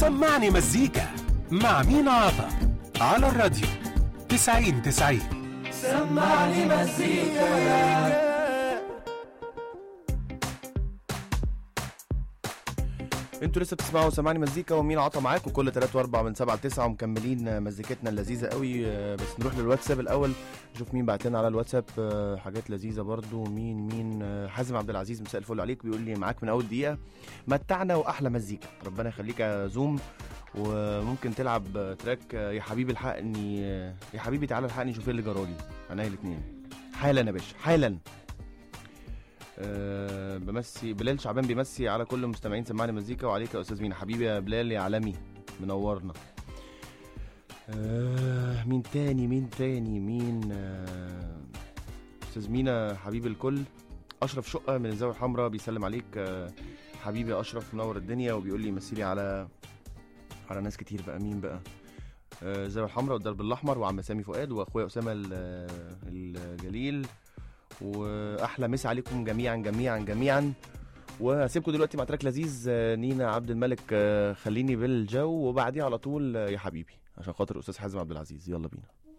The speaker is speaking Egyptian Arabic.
سمعني مزيكا مع مين عطا على الراديو 90 90 سمعني مزيكا انتوا لسه بتسمعوا سمعني مزيكا ومين عطى معاكم كل 3 و4 من 7 ل 9 ومكملين مزيكتنا اللذيذه قوي آه، بس نروح للواتساب الاول نشوف مين بعت لنا على الواتساب آه، حاجات لذيذه برضو مين مين آه، حازم عبد العزيز مساء الفل عليك بيقول لي معاك من اول دقيقه متعنا واحلى مزيكا ربنا يخليك يا زوم وممكن تلعب آه، تراك آه، يا حبيبي الحقني آه، يا حبيبي تعالى الحقني شوف ايه اللي جرالي عينيا الاثنين حالا يا باشا حالا أه بمسي بلال شعبان بيمسي على كل مستمعين سمعني مزيكا وعليك يا استاذ مينا حبيبي يا بلال يا عالمي منورنا أه مين تاني مين تاني مين أه استاذ مينا حبيب الكل اشرف شقه من الزاويه الحمراء بيسلم عليك أه حبيبي يا اشرف منور الدنيا وبيقول لي مسيلي على على ناس كتير بقى مين بقى آه، الزاويه الحمراء والدرب الاحمر وعم سامي فؤاد واخويا اسامه ال- الجليل واحلى مسا عليكم جميعا جميعا جميعا وهسيبكم دلوقتي مع تراك لذيذ آه، نينا عبد الملك آه، خليني بالجو وبعديها على طول آه، يا حبيبي عشان خاطر الاستاذ حازم عبد العزيز يلا بينا